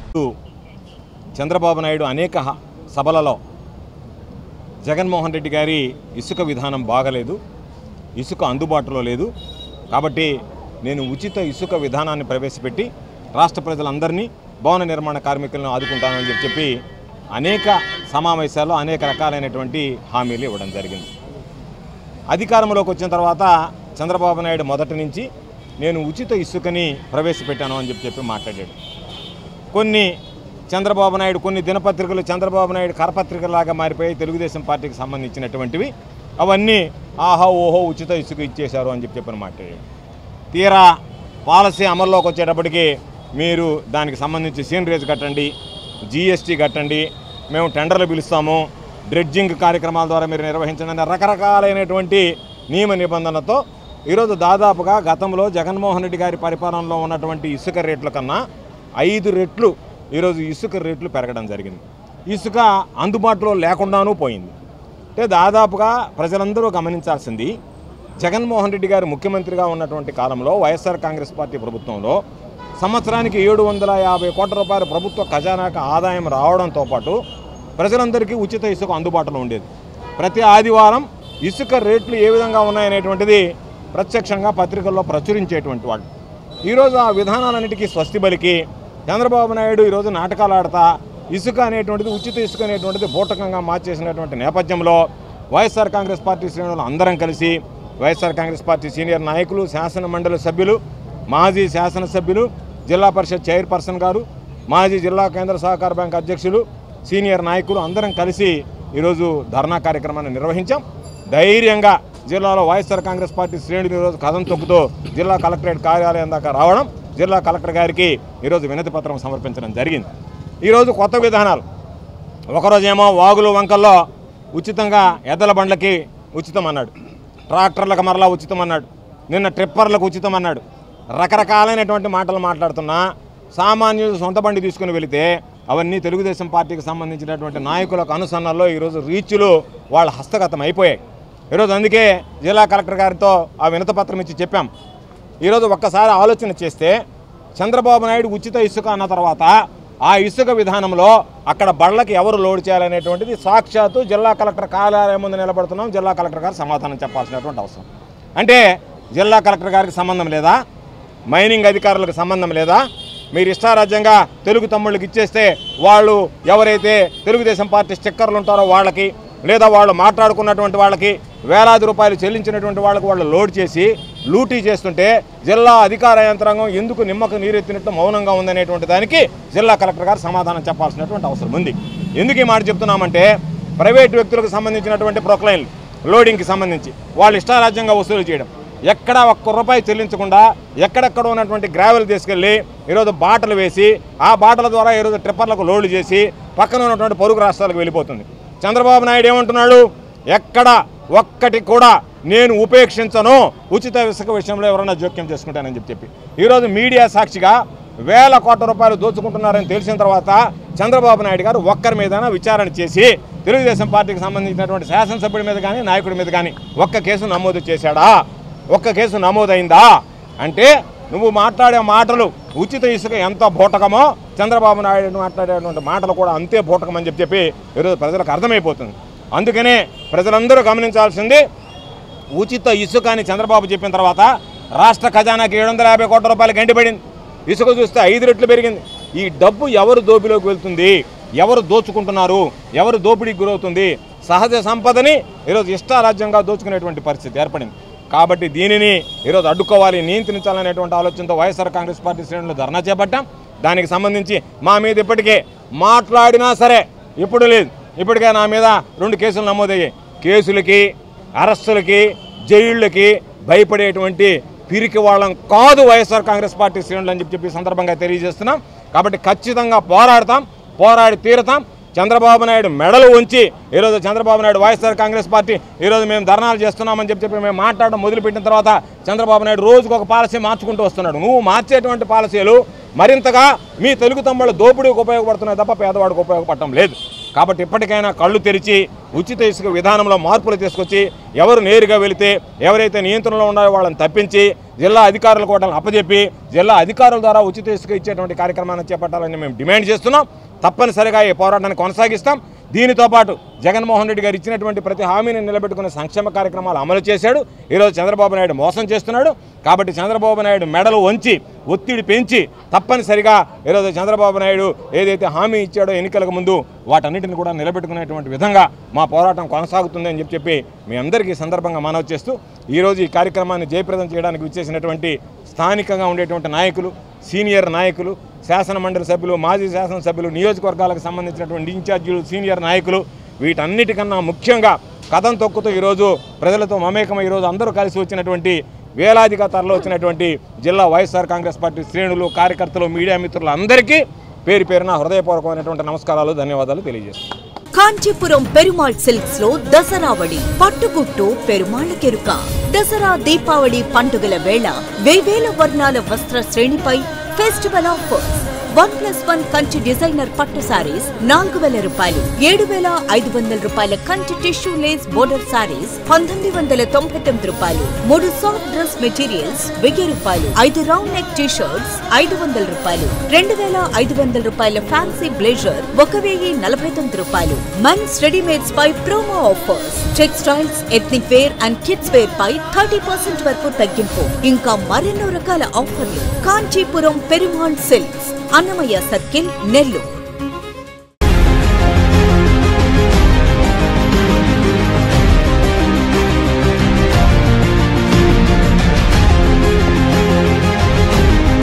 చంద్రబాబు నాయుడు అనేక హ- సభలలో జగన్మోహన్ రెడ్డి గారి ఇసుక విధానం బాగలేదు ఇసుక అందుబాటులో లేదు కాబట్టి నేను ఉచిత ఇసుక విధానాన్ని ప్రవేశపెట్టి రాష్ట్ర ప్రజలందరినీ భవన నిర్మాణ కార్మికులను ఆదుకుంటానని చెప్పి చెప్పి అనేక సమావేశాల్లో అనేక రకాలైనటువంటి హామీలు ఇవ్వడం జరిగింది అధికారంలోకి వచ్చిన తర్వాత చంద్రబాబు నాయుడు మొదటి నుంచి నేను ఉచిత ఇసుకని ప్రవేశపెట్టాను అని చెప్పి చెప్పి మాట్లాడాడు కొన్ని చంద్రబాబు నాయుడు కొన్ని దినపత్రికలు చంద్రబాబు నాయుడు కరపత్రికలాగా మారిపోయి తెలుగుదేశం పార్టీకి సంబంధించినటువంటివి అవన్నీ ఆహా ఓహో ఉచిత ఇసుక ఇచ్చేశారు అని చెప్పి చెప్పిన మాట్లాడాడు తీరా పాలసీ అమల్లోకి వచ్చేటప్పటికి మీరు దానికి సంబంధించి సీనరేజ్ కట్టండి జీఎస్టీ కట్టండి మేము టెండర్లు పిలుస్తాము డ్రెడ్జింగ్ కార్యక్రమాల ద్వారా మీరు నిర్వహించండి అనే రకరకాలైనటువంటి నియమ నిబంధనలతో ఈరోజు దాదాపుగా గతంలో జగన్మోహన్ రెడ్డి గారి పరిపాలనలో ఉన్నటువంటి ఇసుక రేట్ల కన్నా ఐదు రెట్లు ఈరోజు ఇసుక రేట్లు పెరగడం జరిగింది ఇసుక అందుబాటులో లేకుండానూ పోయింది అంటే దాదాపుగా ప్రజలందరూ గమనించాల్సింది జగన్మోహన్ రెడ్డి గారు ముఖ్యమంత్రిగా ఉన్నటువంటి కాలంలో వైఎస్ఆర్ కాంగ్రెస్ పార్టీ ప్రభుత్వంలో సంవత్సరానికి ఏడు వందల యాభై కోట్ల రూపాయల ప్రభుత్వ ఖజానాకు ఆదాయం రావడంతో పాటు ప్రజలందరికీ ఉచిత ఇసుక అందుబాటులో ఉండేది ప్రతి ఆదివారం ఇసుక రేట్లు ఏ విధంగా ఉన్నాయనేటువంటిది ప్రత్యక్షంగా పత్రికల్లో ప్రచురించేటువంటి వాళ్ళు ఈరోజు ఆ విధానాలన్నిటికీ స్వస్తి బలికి చంద్రబాబు నాయుడు ఈరోజు నాటకాలు ఆడతా ఇసుక అనేటువంటిది ఉచిత ఇసుక అనేటువంటిది బూటకంగా మార్చేసినటువంటి నేపథ్యంలో వైఎస్ఆర్ కాంగ్రెస్ పార్టీ శ్రేణులు అందరం కలిసి వైఎస్ఆర్ కాంగ్రెస్ పార్టీ సీనియర్ నాయకులు శాసన మండలి సభ్యులు మాజీ శాసనసభ్యులు జిల్లా పరిషత్ చైర్పర్సన్ గారు మాజీ జిల్లా కేంద్ర సహకార బ్యాంక్ అధ్యక్షులు సీనియర్ నాయకులు అందరం కలిసి ఈరోజు ధర్నా కార్యక్రమాన్ని నిర్వహించాం ధైర్యంగా జిల్లాలో వైఎస్ఆర్ కాంగ్రెస్ పార్టీ శ్రేణులు ఈరోజు కథం తొక్కుతూ జిల్లా కలెక్టరేట్ కార్యాలయం దాకా రావడం జిల్లా కలెక్టర్ గారికి ఈరోజు వినతి పత్రం సమర్పించడం జరిగింది ఈరోజు కొత్త విధానాలు ఒకరోజేమో వాగులు వంకల్లో ఉచితంగా ఎద్దల బండ్లకి ఉచితం అన్నాడు ట్రాక్టర్లకు మరలా ఉచితం అన్నాడు నిన్న ట్రిప్పర్లకు ఉచితం అన్నాడు రకరకాలైనటువంటి మాటలు మాట్లాడుతున్నా సామాన్యుడు సొంత బండి తీసుకుని వెళితే అవన్నీ తెలుగుదేశం పార్టీకి సంబంధించినటువంటి నాయకులకు అనుసరణలో ఈరోజు రీచ్లు వాళ్ళ హస్తగతం అయిపోయాయి ఈరోజు అందుకే జిల్లా కలెక్టర్ గారితో ఆ వినతపత్రం ఇచ్చి చెప్పాం ఈరోజు ఒక్కసారి ఆలోచన చేస్తే చంద్రబాబు నాయుడు ఉచిత ఇసుక అన్న తర్వాత ఆ ఇసుక విధానంలో అక్కడ బళ్ళకి ఎవరు లోడ్ చేయాలనేటువంటిది సాక్షాత్తు జిల్లా కలెక్టర్ కార్యాలయం ముందు నిలబడుతున్నాం జిల్లా కలెక్టర్ గారు సమాధానం చెప్పాల్సినటువంటి అవసరం అంటే జిల్లా కలెక్టర్ గారికి సంబంధం లేదా మైనింగ్ అధికారులకు సంబంధం లేదా మీరు ఇష్టారాజ్యంగా తెలుగు తమ్ముళ్ళకి ఇచ్చేస్తే వాళ్ళు ఎవరైతే తెలుగుదేశం పార్టీ స్టిక్కర్లు ఉంటారో వాళ్ళకి లేదా వాళ్ళు మాట్లాడుకున్నటువంటి వాళ్ళకి వేలాది రూపాయలు చెల్లించినటువంటి వాళ్ళకి వాళ్ళు లోడ్ చేసి లూటీ చేస్తుంటే జిల్లా అధికార యంత్రాంగం ఎందుకు నిమ్మకు నీరెత్తినట్టు మౌనంగా ఉందనేటువంటి దానికి జిల్లా కలెక్టర్ గారు సమాధానం చెప్పాల్సినటువంటి అవసరం ఉంది ఎందుకు ఈ మాట చెప్తున్నామంటే ప్రైవేట్ వ్యక్తులకు సంబంధించినటువంటి ప్రొక్లైన్లు లోడింగ్కి సంబంధించి వాళ్ళు ఇష్టారాజ్యంగా వసూలు చేయడం ఎక్కడ ఒక్క రూపాయి చెల్లించకుండా ఎక్కడెక్కడ ఉన్నటువంటి గ్రావెల్ తీసుకెళ్ళి ఈరోజు బాటలు వేసి ఆ బాటల ద్వారా ఈరోజు ట్రిప్పర్లకు లోడ్లు చేసి పక్కన ఉన్నటువంటి పొరుగు రాష్ట్రాలకు వెళ్ళిపోతుంది చంద్రబాబు నాయుడు ఏమంటున్నాడు ఎక్కడ ఒక్కటి కూడా నేను ఉపేక్షించను ఉచిత ఇసుక విషయంలో ఎవరైనా జోక్యం చేసుకుంటానని చెప్పి చెప్పి ఈరోజు మీడియా సాక్షిగా వేల కోట్ల రూపాయలు దోచుకుంటున్నారని తెలిసిన తర్వాత చంద్రబాబు నాయుడు గారు ఒక్కరి మీద విచారణ చేసి తెలుగుదేశం పార్టీకి సంబంధించినటువంటి శాసనసభ్యుడి మీద కానీ నాయకుడి మీద కానీ ఒక్క కేసు నమోదు చేశాడా ఒక్క కేసు నమోదైందా అంటే నువ్వు మాట్లాడే మాటలు ఉచిత ఇసుక ఎంత బూటకమో చంద్రబాబు నాయుడు మాట్లాడేటువంటి మాటలు కూడా అంతే బూటకం అని చెప్పి చెప్పి ఈరోజు ప్రజలకు అర్థమైపోతుంది అందుకనే ప్రజలందరూ గమనించాల్సింది ఉచిత ఇసుక అని చంద్రబాబు చెప్పిన తర్వాత రాష్ట్ర ఖజానాకి ఏడు వందల యాభై కోట్ల రూపాయలు గంటిపడింది ఇసుక చూస్తే ఐదు రెట్లు పెరిగింది ఈ డబ్బు ఎవరు దోపిలోకి వెళ్తుంది ఎవరు దోచుకుంటున్నారు ఎవరు దోపిడీకి గురవుతుంది సహజ సంపదని ఈరోజు ఇష్టారాజ్యంగా దోచుకునేటువంటి పరిస్థితి ఏర్పడింది కాబట్టి దీనిని ఈరోజు అడ్డుకోవాలి నియంత్రించాలనేటువంటి ఆలోచనతో వైఎస్ఆర్ కాంగ్రెస్ పార్టీ శ్రేణులు ధర్నా చేపట్టాం దానికి సంబంధించి మా మీద ఇప్పటికే మాట్లాడినా సరే ఇప్పుడు లేదు ఇప్పటికే నా మీద రెండు కేసులు నమోదయ్యాయి కేసులకి అరెస్టులకి జైళ్ళకి భయపడేటువంటి పిరికి వాళ్ళం కాదు వైఎస్ఆర్ కాంగ్రెస్ పార్టీ శ్రేణులు అని చెప్పి చెప్పి ఈ సందర్భంగా తెలియజేస్తున్నాం కాబట్టి ఖచ్చితంగా పోరాడతాం పోరాడి తీరతాం చంద్రబాబు నాయుడు మెడలు ఉంచి ఈరోజు Chandrababu Naidu Y S R Congress party ఈరోజు మేము ధర్నాలు చేస్తున్నామని చెప్పి చెప్పి మేము మాట్లాడడం మొదలుపెట్టిన తర్వాత చంద్రబాబు నాయుడు రోజుకు ఒక పాలసీ మార్చుకుంటూ వస్తున్నాడు నువ్వు మార్చేటువంటి పాలసీలు మరింతగా మీ తెలుగు తమ్ముళ్ళ దోపిడీకి ఉపయోగపడుతున్నాయి తప్ప పేదవాడికి ఉపయోగపడటం లేదు కాబట్టి ఇప్పటికైనా కళ్ళు తెరిచి ఉచిత ఇసుక విధానంలో మార్పులు తీసుకొచ్చి ఎవరు నేరుగా వెళితే ఎవరైతే నియంత్రణలో ఉన్నారో వాళ్ళని తప్పించి జిల్లా అధికారుల కోటలను అప్పజెప్పి జిల్లా అధికారుల ద్వారా ఉచిత ఇసుక ఇచ్చేటువంటి కార్యక్రమాన్ని చేపట్టాలని మేము డిమాండ్ చేస్తున్నాం తప్పనిసరిగా ఈ పోరాటాన్ని కొనసాగిస్తాం దీనితో పాటు జగన్మోహన్ రెడ్డి గారు ఇచ్చినటువంటి ప్రతి హామీని నిలబెట్టుకునే సంక్షేమ కార్యక్రమాలు అమలు చేశాడు ఈరోజు చంద్రబాబు నాయుడు మోసం చేస్తున్నాడు కాబట్టి చంద్రబాబు నాయుడు మెడలు వంచి ఒత్తిడి పెంచి తప్పనిసరిగా ఈరోజు చంద్రబాబు నాయుడు ఏదైతే హామీ ఇచ్చాడో ఎన్నికలకు ముందు వాటన్నిటిని కూడా నిలబెట్టుకునేటువంటి విధంగా మా పోరాటం కొనసాగుతుంది అని చెప్పి చెప్పి మీ అందరికీ ఈ సందర్భంగా మనవి చేస్తూ ఈరోజు ఈ కార్యక్రమాన్ని జయప్రదం చేయడానికి విచ్చేసినటువంటి స్థానికంగా ఉండేటువంటి నాయకులు సీనియర్ నాయకులు శాసన మండలి సభ్యులు మాజీ శాసనసభ్యులు నియోజకవర్గాలకు సంబంధించినటువంటి ఇన్ఛార్జీలు సీనియర్ నాయకులు వీటన్నిటికన్నా ముఖ్యంగా కథం తొక్కుతూ ఈరోజు ప్రజలతో మమేకమై ఈరోజు అందరూ కలిసి వచ్చినటువంటి వేలాదిగా తరలి వచ్చినటువంటి జిల్లా వైఎస్ఆర్ కాంగ్రెస్ పార్టీ శ్రేణులు కార్యకర్తలు మీడియా మిత్రులు అందరికీ పేరు పేరున హృదయపూర్వకమైనటువంటి నమస్కారాలు ధన్యవాదాలు తెలియజేస్తున్నాను కాంచీపురం పెరుమాళ్ సిల్క్స్ లో దసరావళి పట్టుగుట్టు పెరుమాళ్ కెరుక దసరా దీపావళి పండుగల వేళ వేవేల వర్ణాల వస్త్ర శ్రేణిపై festival offers one plus one Kanchi designer పట్టు సారీస్ నాలుగు వేల రూపాయలు ఏడు వేల ఐదు వందల రూపాయల Kanchi tissue lace border sarees పంతొమ్మిది వందల తొంభై తొమ్మిది రూపాయలు మూడు సాఫ్ట్ డ్రెస్ మెటీరియల్స్ వెయ్యి రూపాయలు ఐదు రౌండ్ నెక్ టీ షర్ట్స్ ఐదు వందల రూపాయలు రెండు వేల ఐదు వందల రూపాయల ఫ్యాన్సీ బ్లేజర్ ఒక వెయ్యి నలభై తొమ్మిది రూపాయలు మెన్స్ రెడీమేడ్స్ పై promo offers textiles ethnic wear and kids wear పై థర్టీ పర్సెంట్ వరకు తగ్గింపు ఇంకా మరెన్నో రకాల ఆఫర్లు కాంచీపురం పెరుమాళ్ సిల్క్స్ అన్నమయ్య సర్కిల్ నెల్లూరు